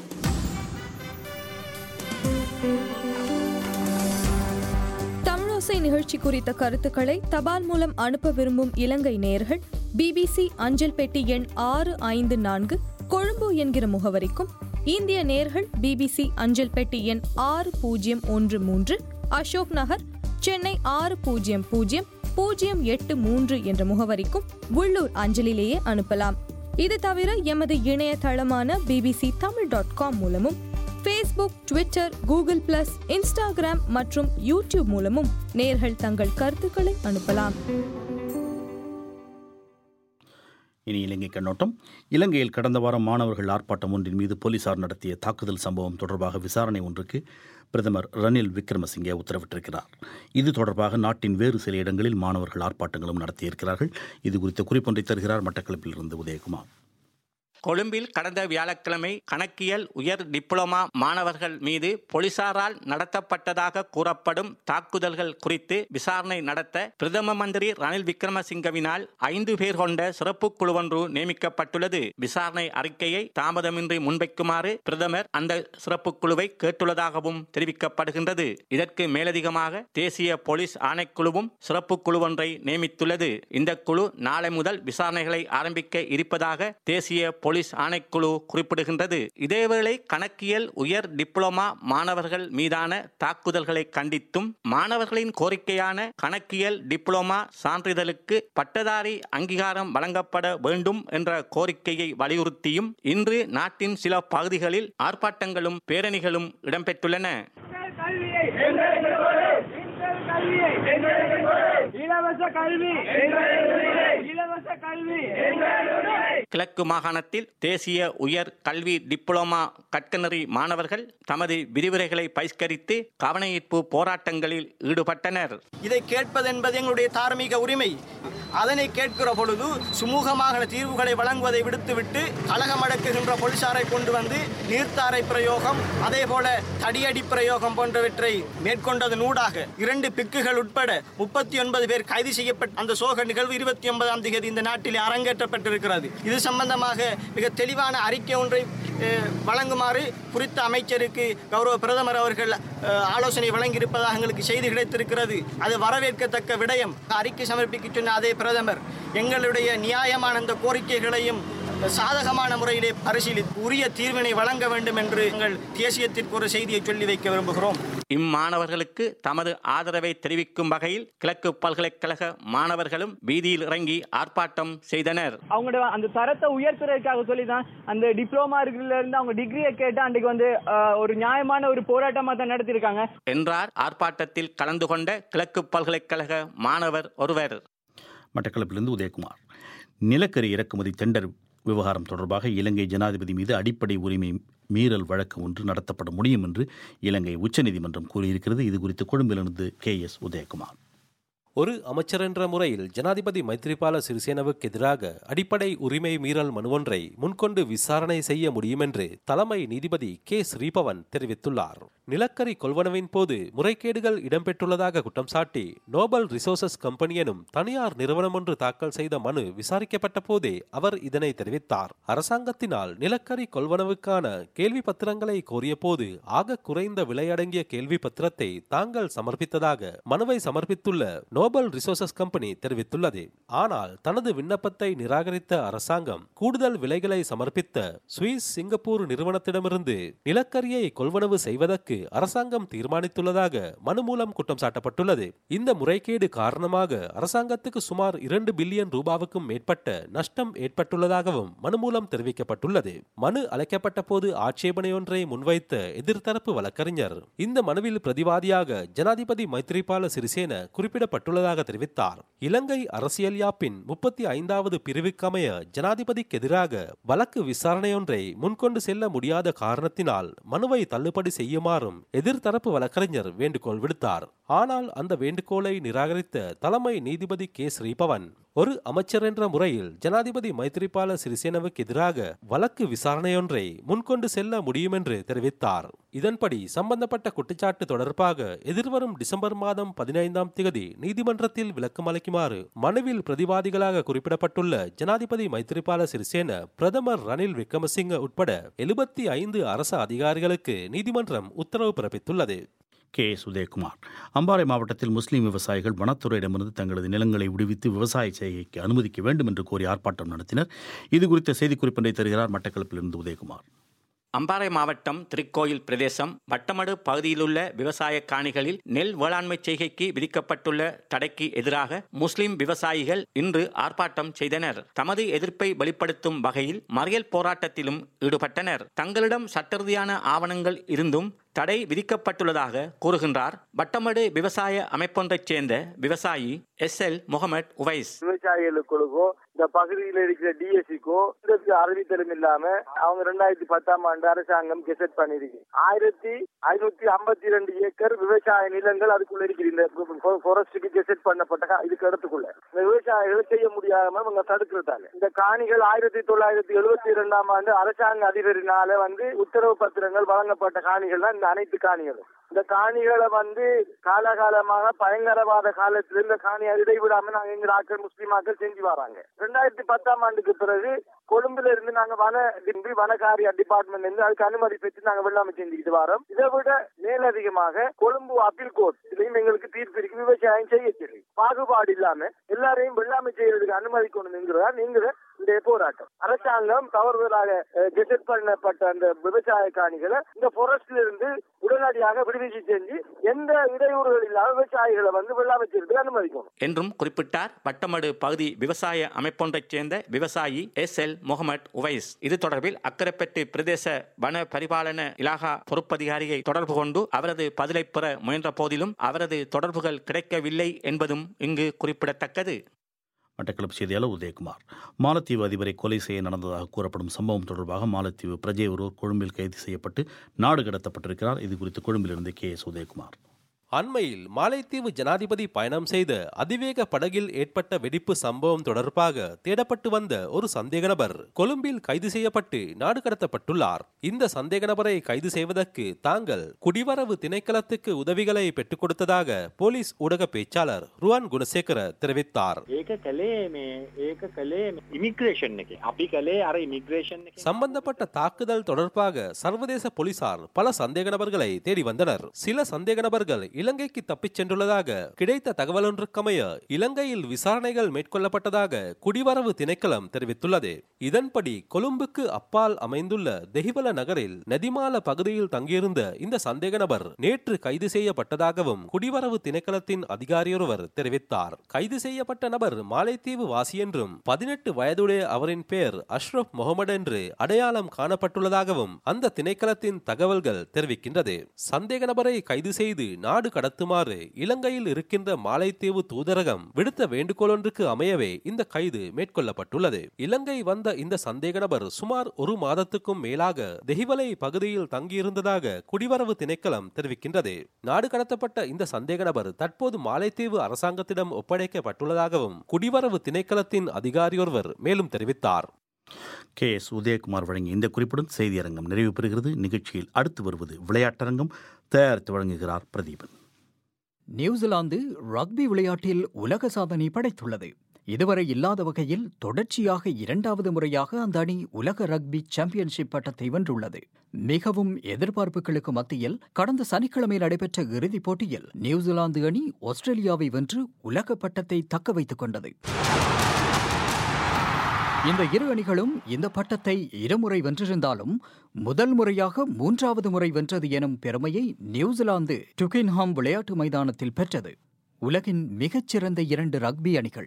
தமிழோசை நிகழ்ச்சி குறித்த கருத்துக்களை தபால் மூலம் அனுப்ப விரும்பும் இலங்கை நேயர்கள் பிபிசி அஞ்சல் பெட்டி எண் ஆறு ஐந்து நான்கு கொழும்பு என்கிற முகவரிக்கும் இந்திய நேர்கள் பிபிசி அஞ்சல் பெட்டி எண் ஆறு பூஜ்ஜியம் ஒன்று மூன்று அசோக் நகர் சென்னை ஆறு பூஜ்ஜியம் பூஜ்ஜியம் பூஜ்ஜியம் எட்டு மூன்று என்ற முகவரிக்கும் உள்ளூர் அஞ்சலிலேயே அனுப்பலாம் இது தவிர எமது இணையதளமான பிபிசி தமிழ் டாட் காம் மூலமும் Facebook Twitter Google plus Instagram மற்றும் யூடியூப் மூலமும் நேர்கள் தங்கள் கருத்துக்களை அனுப்பலாம் இனி இலங்கை கண்ணோட்டம் இலங்கையில் கடந்த வாரம் மாணவர்கள் ஆர்ப்பாட்டம் ஒன்றின் மீது போலீசார் நடத்திய தாக்குதல் சம்பவம் தொடர்பாக விசாரணை ஒன்றுக்கு பிரதமர் ரணில் விக்ரமசிங்கே உத்தரவிட்டிருக்கிறார் இது தொடர்பாக நாட்டின் வேறு சில இடங்களில் மாணவர்கள் ஆர்ப்பாட்டங்களும் நடத்தியிருக்கிறார்கள் இது குறித்த குறிப்பொன்றை தருகிறார் மட்டக்களப்பிலிருந்து உதயகுமார் கொழும்பில் கடந்த வியாழக்கிழமை கணக்கியல் உயர் டிப்ளோமா மாணவர்கள் மீது போலீசாரால் நடத்தப்பட்டதாக கூறப்படும் தாக்குதல்கள் குறித்து விசாரணை நடத்த பிரதம மந்திரி ரணில் விக்ரமசிங்கவினால் ஐந்து பேர் கொண்ட சிறப்பு குழு ஒன்று நியமிக்கப்பட்டுள்ளது விசாரணை அறிக்கையை தாமதமின்றி முன்வைக்குமாறு பிரதமர் அந்த சிறப்பு குழுவை கேட்டுள்ளதாகவும் தெரிவிக்கப்படுகின்றது இதற்கு மேலதிகமாக தேசிய போலீஸ் ஆணைக்குழுவும் சிறப்பு குழு ஒன்றை நியமித்துள்ளது இந்த குழு நாளை முதல் விசாரணைகளை ஆரம்பிக்க இருப்பதாக தேசிய போலீஸ் ஆணைக்குழு குறிப்பிடுகின்றது இதேவேளை கணக்கியல் உயர் டிப்ளோமா மாணவர்கள் மீதான தாக்குதல்களை கண்டித்தும் மாணவர்களின் கோரிக்கையான கணக்கியல் டிப்ளோமா சான்றிதழுக்கு பட்டதாரி அங்கீகாரம் வழங்கப்பட வேண்டும் என்ற கோரிக்கையை வலியுறுத்தியும் இன்று நாட்டின் சில பகுதிகளில் ஆர்ப்பாட்டங்களும் பேரணிகளும் இடம்பெற்றுள்ளன இலவச கல்வி இலவச கல்வி கிழக்கு மாகாணத்தில் தேசிய உயர் கல்வி டிப்ளோமா கற்கநெறி மாணவர்கள் தமது விரிவுரைகளை பகிஷ்கரித்து கவனஈர்ப்பு போராட்டங்களில் ஈடுபட்டனர் இதை கேட்பது என்பது எங்களுடைய தார்மீக உரிமை அதனை கேட்கிற பொழுது சுமூகமாக தீர்வுகளை வழங்குவதை விடுத்துவிட்டு கழகம் அடக்குகின்ற போலீசாரை கொண்டு வந்து நீர்த்தாரை பிரயோகம் அதே போல தடியடி பிரயோகம் போன்றவற்றை மேற்கொண்டதன் ஊடாக இரண்டு பிக்குகள் உட்பட முப்பத்தி ஒன்பது பேர் கைது செய்யப்பட்ட அந்த சோக நிகழ்வு இருபத்தி ஒன்பதாம் தேதி இந்த நாட்டில் அரங்கேற்றப்பட்டிருக்கிறது இது சம்பந்தமாக மிக தெளிவான அறிக்கை ஒன்றை அஹ், வழங்குமாறு குறித்த அமைச்சருக்கு கௌரவ பிரதமர் அவர்கள் அஹ், ஆலோசனை வழங்கியிருப்பதாக எங்களுக்கு செய்தி கிடைத்திருக்கிறது அது வரவேற்கத்தக்க விடயம் அறிக்கை சமர்ப்பிக்க சொன்ன அதே பிரதமர் எங்களுடைய நியாயமான அந்த கோரிக்கைகளையும் சாதகமான முறையிலே பரிசீலித்து உரிய தீர்வினை வழங்க வேண்டும் என்று எங்கள் தேசியத்திற்கு ஒரு செய்தியை சொல்லி வைக்க விரும்புகிறோம் இம்மாணவர்களுக்கு தமது ஆதரவை தெரிவிக்கும் வகையில் கிழக்கு பல்கலைக்கழக மாணவர்களும் வீதியில் இறங்கி ஆர்ப்பாட்டம் செய்தனர் அவங்களோட அந்த தரத்தை உயர்த்துறதுக்காக சொல்லி தான் அந்த டிப்ளமா இருக்கிறதுல இருந்து அவங்க டிகிரியை கேட்டு அன்றைக்கு வந்து ஆஹ், ஒரு நியாயமான ஒரு போராட்டமா தான் நடத்தியிருக்காங்க என்றார் ஆர்ப்பாட்டத்தில் கலந்து கொண்ட கிழக்கு பல்கலைக்கழக மாணவர் ஒருவர் மட்டக்களப்பிலிருந்து உதயகுமார் நிலக்கரி இறக்குமதி டெண்டர் விவகாரம் தொடர்பாக இலங்கை ஜனாதிபதி மீது அடிப்படை உரிமை மீறல் வழக்கு ஒன்று நடத்தப்பட முடியும் என்று இலங்கை உச்சநீதிமன்றம் கூறியிருக்கிறது இது குறித்து கொழும்பிலிருந்து கே எஸ் உதயகுமார் ஒரு அமைச்சர் என்ற முறையில் ஜனாதிபதி மைத்ரிபால சிறிசேனவுக்கு எதிராக அடிப்படை உரிமை மீறல் மனு ஒன்றை முன்கொண்டு விசாரணை செய்ய முடியும் என்று தலைமை நீதிபதி கே ஸ்ரீபவன் தெரிவித்துள்ளார் நிலக்கரி கொள்வனவின் போது முறைகேடுகள் இடம்பெற்றுள்ளதாக குற்றம் சாட்டி நோபல் ரிசோர்சஸ் கம்பெனி எனும் தனியார் நிறுவனம் ஒன்று தாக்கல் செய்த மனு விசாரிக்கப்பட்ட போதே அவர் இதனை தெரிவித்தார் அரசாங்கத்தினால் நிலக்கரி கொள்வனவுக்கான கேள்வி பத்திரங்களை கோரிய போது ஆக குறைந்த விலையடங்கிய கேள்வி பத்திரத்தை தாங்கள் சமர்ப்பித்ததாக மனுவை சமர்ப்பித்துள்ள நோபல் ரிசோர்சஸ் கம்பெனி தெரிவித்துள்ளது ஆனால் தனது விண்ணப்பத்தை நிராகரித்த அரசாங்கம் கூடுதல் விலைகளை சமர்ப்பித்த சுவிஸ் சிங்கப்பூர் நிறுவனத்திடமிருந்து நிலக்கரியை கொள்வனவு செய்வதற்கு அரசாங்கம் தீர்மானித்துள்ளதாக மனு மூலம் குற்றம் சாட்டப்பட்டுள்ளது இந்த முறைகேடு காரணமாக அரசாங்கத்துக்கு சுமார் இரண்டு பில்லியன் ரூபாவுக்கும் மேற்பட்ட நஷ்டம் ஏற்பட்டுள்ளதாகவும் மனு மூலம் தெரிவிக்கப்பட்டுள்ளது மனு அழைக்கப்பட்ட போது ஆட்சேபனையொன்றை முன்வைத்த எதிர்த்தரப்பு வழக்கறிஞர் இந்த மனுவில் பிரதிவாதியாக ஜனாதிபதி மைத்ரிபால சிறிசேன குறிப்பிடப்பட்டுள்ளதாக தெரிவித்தார் இலங்கை அரசியல் யாப்பின் முப்பத்தி ஐந்தாவது பிரிவுக்கமைய ஜனாதிபதிக்கு எதிராக வழக்கு விசாரணையொன்றை முன்கொண்டு செல்ல முடியாத காரணத்தினால் மனுவை தள்ளுபடி செய்யுமாறும் எதிர்த்தரப்பு வழக்கறிஞர் வேண்டுகோள் விடுத்தார் ஆனால் அந்த வேண்டுகோளை நிராகரித்த தலைமை நீதிபதி கே ஸ்ரீபவன் ஒரு அமைச்சர் என்ற முறையில் ஜனாதிபதி மைத்ரிபால சிறிசேனவுக்கு எதிராக வழக்கு விசாரணையொன்றை முன்கொண்டு செல்ல முடியும் என்று தெரிவித்தார் இதன்படி சம்பந்தப்பட்ட குற்றச்சாட்டு தொடர்பாக எதிர்வரும் டிசம்பர் மாதம் பதினைந்தாம் தேதி நீதிமன்றத்தில் விளக்கம் அளிக்குமாறு மனுவில் பிரதிவாதிகளாக குறிப்பிடப்பட்டுள்ள ஜனாதிபதி மைத்ரிபால சிறிசேன பிரதமர் ரணில் விக்ரமசிங்க உட்பட எழுபத்தி ஐந்து அரசு அதிகாரிகளுக்கு நீதிமன்றம் உத்தரவு பிறப்பித்துள்ளது கே எஸ் உதயகுமார் அம்பாறை மாவட்டத்தில் முஸ்லீம் விவசாயிகள் வனத்துறையிடமிருந்து தங்களது நிலங்களை விடுவித்து விவசாய செய்கைக்கு அனுமதிக்க வேண்டும் என்று கோரி ஆர்ப்பாட்டம் நடத்தினர் இது குறித்த செய்திக்குறிப்பினை தருகிறார் மட்டக்களப்பிலிருந்து உதயகுமார் அம்பாறை மாவட்டம் திருக்கோயில் பிரதேசம் வட்டமடு பகுதியிலுள்ள விவசாய காணிகளில் நெல் வேளாண்மை செய்கைக்கு விதிக்கப்பட்டுள்ள தடைக்கு எதிராக முஸ்லிம் விவசாயிகள் இன்று ஆர்ப்பாட்டம் செய்தனர் தமது எதிர்ப்பை வெளிப்படுத்தும் வகையில் மறியல் போராட்டத்திலும் ஈடுபட்டனர் தங்களிடம் சட்டரீதியான ஆவணங்கள் இருந்தும் தடை விதிக்கப்பட்டுள்ளதாக கூறுகின்றார் வட்டமடு விவசாய அமைப்பொன்றைச் சேர்ந்த விவசாயி எஸ் எல் முகமது உவைஸ் விவசாயிகளுக்கோ இந்த பகுதியில் இருக்கிற டிஎஸ்சிக்கோ இந்த அறிவித்தலும் இல்லாம அவங்க ரெண்டாயிரத்தி பத்தாம் ஆண்டு அரசாங்கம் கெசட் பண்ணிருக்கு ஆயிரத்தி ஐநூத்தி ஐம்பத்தி ரெண்டு ஏக்கர் விவசாய நிலங்கள் அதுக்குள்ள இருக்குது இந்த ஃபாரஸ்டுக்கு கெசட் பண்ணப்பட்ட கா- இதுக்கு இடத்துக்குள்ள இந்த விவசாயிகள் செய்ய முடியாம இவங்க தடுக்கிறதால இந்த காணிகள் ஆயிரத்தி தொள்ளாயிரத்தி எழுபத்தி இரண்டாம் ஆண்டு அரசாங்க அதிபரினால வந்து உத்தரவு பத்திரங்கள் வழங்கப்பட்ட காணிகள் தான் இந்த அனைத்து காணிகளும் இந்த காணிகளை வந்து காலகாலமாக பயங்கரவாத காலத்துல இந்த காணியை இடைவிடாம நாங்க எங்க ஆக்கள் முஸ்லீம் ஆக்கள் செஞ்சு வராங்க ரெண்டாயிரத்தி பத்தாம் ஆண்டுக்கு பிறகு கொழும்புல இருந்து நாங்க வன டிம்பி வனகாரிய டிபார்ட்மெண்ட் இருந்து அதுக்கு அனுமதி பெற்று நாங்க வெள்ளாமை செஞ்சுக்கிட்டு வரோம் இதை விட மேலதிகமாக கொழும்பு அப்பீல் கோர்ட் இதுலயும் எங்களுக்கு தீர்ப்பு இருக்கு விவசாயம் செய்ய தெரியும் பாகுபாடு இல்லாம எல்லாரையும் வெள்ளாமை செய்யறதுக்கு அனுமதிக்கணுங்கிறதா நீங்க இந்த போராட்டம் அரசாங்கம் தவறுதலாக கெசட் பண்ணப்பட்ட அந்த விவசாய காணிகளை இந்த forestல இருந்து உடனடியாக விடுவிச்சு செஞ்சு எந்த இடையூறுகள் இல்லாம விவசாயிகளை வந்து வெள்ளாமை செய்யறதுக்கு அனுமதிக்கணும் என்றும் குறிப்பிட்டார் வட்டமடு பகுதி விவசாய அமைப்பொன்றைச் சேர்ந்த விவசாயி எஸ் எல் முகமது உவைஸ் இது தொடர்பில் அக்கரைப்பட்டு பிரதேச வன பரிபாலன இலாகா பொறுப்பதிகாரியை தொடர்பு கொண்டு அவரது பதிலை பெற முயன்ற போதிலும் அவரது தொடர்புகள் கிடைக்கவில்லை என்பதும் இங்கு குறிப்பிடத்தக்கது மட்டக்களப்பு செய்தியாளர் உதயகுமார் மாலத்தீவு அதிபரை கொலை செய்ய நடந்ததாக கூறப்படும் சம்பவம் தொடர்பாக மாலத்தீவு பிரஜை ஒருவர் கொழும்பில் கைது செய்யப்பட்டு நாடு கடத்தப்பட்டிருக்கிறார் இது குறித்து கொழும்பிலிருந்து கே எஸ் உதயகுமார் அண்மையில் மாலைத்தீவு ஜனாதிபதி பயணம் செய்த அதிவேக படகில் ஏற்பட்ட வெடிப்பு சம்பவம் தொடர்பாக தேடப்பட்டு வந்த ஒரு சந்தேக நபர் கொழும்பில் கைது செய்யப்பட்டு நாடு கடத்தப்பட்டுள்ளார் இந்த சந்தேக நபரை கைது செய்வதற்கு தாங்கள் குடிவரவு திணைக்களத்துக்கு உதவிகளை பெற்றுக் கொடுத்ததாக போலீஸ் ஊடக பேச்சாளர் ருவான் குணசேகர தெரிவித்தார் ඒක කළේ මේ ඒක කළේ ඉමිග්‍රේෂන් එක අපි කළේ අර ඉමිග්‍රේෂන් එක சம்பந்தப்பட்ட தாக்குதல் தொடர்பாக சர்வதேச போலீசார் பல சந்தேக நபர்களை தேடி வந்தனர் சில சந்தேக நபர்கள் இலங்கைக்கு தப்பிச் சென்றுள்ளதாக கிடைத்த தகவலொன்றுக்கமைய இலங்கையில் விசாரணைகள் மேற்கொள்ளப்பட்டதாக குடிவரவு திணைக்களம் தெரிவித்துள்ளது இதன்படி கொழும்புக்கு அப்பால் அமைந்துள்ள தெஹிவல நகரில் நதிமால பகுதியில் தங்கியிருந்த இந்த சந்தேக நபர் நேற்று கைது செய்யப்பட்டதாகவும் குடிவரவு திணைக்களத்தின் அதிகாரியொருவர் தெரிவித்தார் கைது செய்யப்பட்ட நபர் மாலைத்தீவு வாசி என்றும் பதினெட்டு வயதுடைய அவரின் பெயர் அஷ்ரப் முகமது என்று அடையாளம் காணப்பட்டுள்ளதாகவும் அந்த திணைக்களத்தின் தகவல்கள் தெரிவிக்கின்றது சந்தேக நபரை கைது செய்து நாடு கடத்துமாறு இலங்கையில் இருக்கின்ற மாலைத்தீவு தூதரகம் விடுத்த வேண்டுகோள் ஒன்றுக்கு அமையவே இந்த கைது மேற்கொள்ளப்பட்டுள்ளது இலங்கை வந்த இந்த சந்தேக நபர் சுமார் ஒரு மாதத்துக்கும் மேலாக தெஹிவலை பகுதியில் தங்கியிருந்ததாக குடிவரவு திணைக்களம் தெரிவிக்கின்றது நாடு கடத்தப்பட்ட இந்த சந்தேக நபர் தற்போது மாலைத்தீவு அரசாங்கத்திடம் ஒப்படைக்கப்பட்டுள்ளதாகவும் குடிவரவு திணைக்களத்தின் அதிகாரியொருவர் மேலும் தெரிவித்தார் கே எஸ் உதயகுமார் வழங்கிய இந்த குறிப்புடன் செய்தியரங்கம் நிறைவு பெறுகிறது நிகழ்ச்சியில் அடுத்து வருவது விளையாட்டரங்கம் தயாரித்து வழங்குகிறார் பிரதீபன் நியூசிலாந்து ரக்பி விளையாட்டில் உலக சாதனை படைத்துள்ளது இதுவரை இல்லாத வகையில் தொடர்ச்சியாக இரண்டாவது முறையாக அந்த அணி உலக ரக்பி சாம்பியன்ஷிப் பட்டத்தை வென்றுள்ளது மிகவும் எதிர்பார்ப்புகளுக்கு மத்தியில் கடந்த சனிக்கிழமை நடைபெற்ற இறுதிப் போட்டியில் நியூசிலாந்து அணி ஆஸ்திரேலியாவை வென்று உலக பட்டத்தை தக்க வைத்துக் கொண்டது இந்த இரு அணிகளும் இந்த பட்டத்தை இருமுறை வென்றிருந்தாலும் முதல் முறையாக மூன்றாவது முறை வென்றது எனும் பெருமையை நியூசிலாந்து டுகின்ஹாம் விளையாட்டு மைதானத்தில் பெற்றது உலகின் மிகச்சிறந்த இரண்டு ரக்பி அணிகள்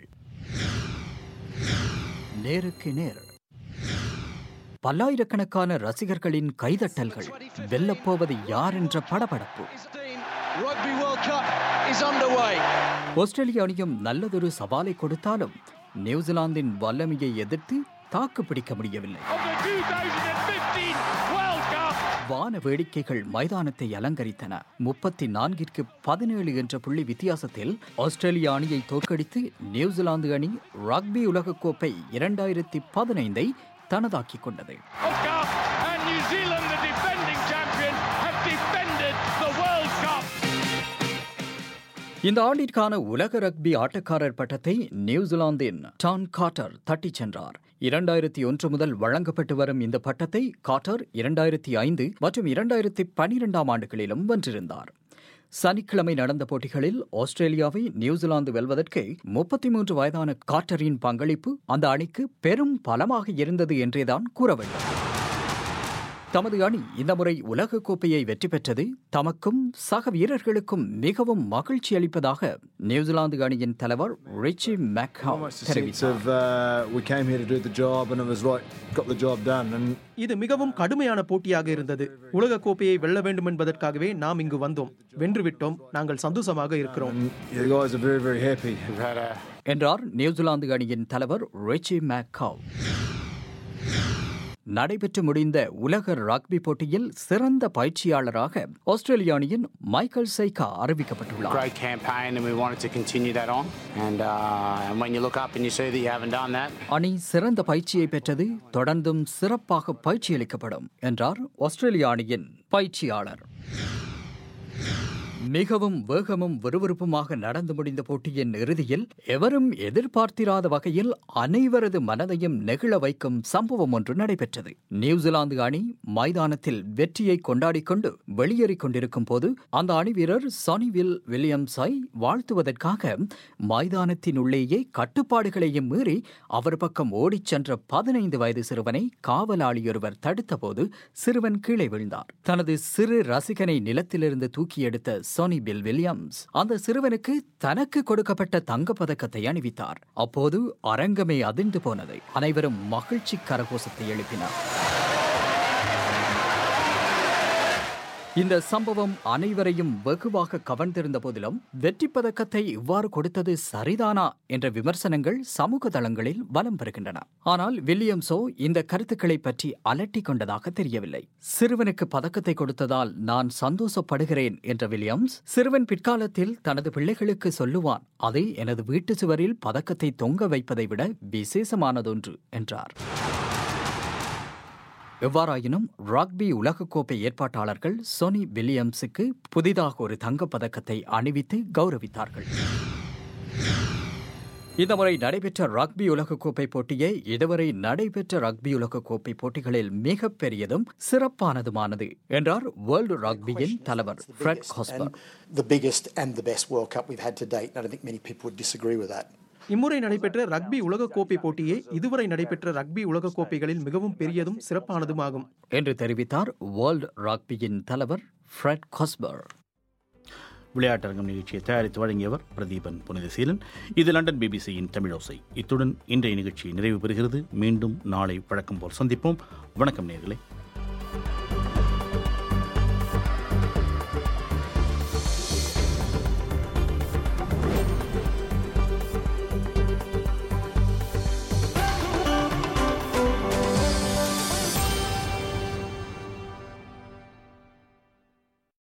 நேருக்கு நேர் பல்லாயிரக்கணக்கான ரசிகர்களின் கைதட்டல்கள் வெல்லப்போவது யார் என்ற படபடப்பு Rugby World Cup is underway. ஆஸ்திரேலிய அணியும் நல்லதொரு சவாலை கொடுத்தாலும் நியூசிலாந்தின் வல்லமையை எதிர்த்து தாக்கு பிடிக்க முடியவில்லை வான வேடிக்கைகள் மைதானத்தை அலங்கரித்தன முப்பத்தி நான்கிற்கு பதினேழு என்ற புள்ளி வித்தியாசத்தில் ஆஸ்திரேலிய அணியை தோற்கடித்து நியூசிலாந்து அணி ரக்பி உலகக்கோப்பை இரண்டாயிரத்தி பதினைந்தை தனதாக்கிக் கொண்டது And New Zealand, the defending champion, have defended the World Cup. இந்த ஆண்டிற்கான உலக ரக்பி ஆட்டக்காரர் பட்டத்தை நியூசிலாந்தின் டான் காட்டர் தட்டிச் சென்றார் இரண்டாயிரத்தி ஒன்று முதல் வழங்கப்பட்டு வரும் இந்த பட்டத்தை காட்டர் இரண்டாயிரத்தி ஐந்து மற்றும் இரண்டாயிரத்தி பனிரெண்டாம் ஆண்டுகளிலும் வென்றிருந்தார் சனிக்கிழமை நடந்த போட்டிகளில் ஆஸ்திரேலியாவை நியூசிலாந்து வெல்வதற்கு முப்பத்தி மூன்று வயதான காட்டரின் பங்களிப்பு அந்த அணிக்கு பெரும் பலமாக இருந்தது என்றேதான் கூற வேண்டும் தமது அணி இந்த முறை உலக கோப்பையை வெற்றி பெற்றது தமக்கும் சக வீரர்களுக்கும் மிகவும் மகிழ்ச்சி அளிப்பதாக நியூசிலாந்து அணியின் தலைவர் Richie McCaw Almost a sense தெரிவித்தார் of uh, we came here to do the job and it was right, got the job done. And இது மிகவும் கடுமையான போட்டியாக இருந்தது உலக கோப்பையை வெல்ல வேண்டும் என்பதற்காகவே நாம் இங்கு வந்தோம் வென்றுவிட்டோம் நாங்கள் சந்தோஷமாக இருக்கிறோம் you guys are very, very happy. We've had a என்றார் நியூசிலாந்து அணியின் தலைவர் ரிச்சி மேக்காவ் நடைபெற்று முடிந்த உலக ரக்பி போட்டியில் சிறந்த பயிற்சியாளராக ஆஸ்திரேலிய அணியின் மைக்கேல் சைகா அறிவிக்கப்பட்டுள்ளார் Great campaign, and we wanted to continue that on. And, uh, and when you look up and you see that you haven't done that, அணி சிறந்த பயிற்சியை பெற்றது தொடர்ந்தும் சிறப்பாக பயிற்சியளிக்கப்படும் என்றார் ஆஸ்திரேலிய அணியின் பயிற்சியாளர் மிகவும் வேகமும் விறுவிறுப்புமாக நடந்து முடிந்த போட்டியின் இறுதியில் எவரும் எதிர்பார்த்திராத வகையில் அனைவரது மனதையும் நெகிழ வைக்கும் சம்பவம் ஒன்று நடைபெற்றது நியூசிலாந்து அணி மைதானத்தில் வெற்றியை கொண்டாடிக் கொண்டு வெளியேறிக் கொண்டிருக்கும் போது அந்த அணி வீரர் சானிவில் வில்லியம்ஸை வாழ்த்துவதற்காக மைதானத்தின் உள்ளேயே கட்டுப்பாடுகளையும் மீறி அவர் பக்கம் ஓடிச் சென்ற பதினைந்து வயது சிறுவனை காவலாளியொருவர் தடுத்தபோது சிறுவன் கீழே விழுந்தார் தனது சிறு ரசிகனை நிலத்திலிருந்து தூக்கி எடுத்த சோனி பில் வில்லியம்ஸ் அந்த சிறுவனுக்கு தனக்கு கொடுக்கப்பட்ட தங்கப் பதக்கத்தை அணிவித்தார் அப்போது அரங்கமே அதிர்ந்து போனது அனைவரும் மகிழ்ச்சி கரகோஷத்தை எழுப்பினார் இந்த சம்பவம் அனைவரையும் வெகுவாக கவர்ந்திருந்த போதிலும் வெற்றி பதக்கத்தை இவ்வாறு கொடுத்தது சரிதானா என்ற விமர்சனங்கள் சமூக தளங்களில் வலம் பெறுகின்றன ஆனால் வில்லியம்ஸோ இந்த கருத்துக்களை பற்றி அலட்டிக் கொண்டதாக தெரியவில்லை சிறுவனுக்கு பதக்கத்தை கொடுத்ததால் நான் சந்தோஷப்படுகிறேன் என்ற வில்லியம்ஸ் சிறுவன் பிற்காலத்தில் தனது பிள்ளைகளுக்கு சொல்லுவான் அதை எனது வீட்டு சுவரில் பதக்கத்தை தொங்க வைப்பதை விட விசேஷமானதொன்று என்றார் எவ்வாறாயினும் ரக்பி உலகக்கோப்பை ஏற்பாட்டாளர்கள் சோனி வில்லியம்ஸுக்கு புதிதாக ஒரு தங்கப் பதக்கத்தை அணிவித்து கௌரவித்தார்கள் இந்த முறை நடைபெற்ற ரக்பி உலகக்கோப்பை போட்டியே இதுவரை நடைபெற்ற ரக்பி உலகக்கோப்பை போட்டிகளில் மிக பெரியதும் சிறப்பானதுமானது என்றார் வேர்ல்டு ரக்பியின் தலைவர் Fred Casper the biggest and the best World Cup we've had to date. And I don't think many people would disagree with that. இம்முறை நடைபெற்ற ரக்பி உலகக்கோப்பை போட்டியே இதுவரை நடைபெற்ற ரக்பி உலகக்கோப்பைகளில் மிகவும் பெரியதும் சிறப்பானதுமாகும் என்று தெரிவித்தார் வேர்ல்டு ரக்பியின் தலைவர் ஃப்ரெட் காஸ்பர் விளையாட்டரங்கம் நிகழ்ச்சியை தயாரித்து வழங்கியவர் பிரதீபன் புனிதசீலன் இது லண்டன் பிபிசியின் தமிழோசை இத்துடன் இன்றைய நிகழ்ச்சி நிறைவு பெறுகிறது மீண்டும் நாளை வழக்கம் போல் சந்திப்போம் வணக்கம் நேர்களே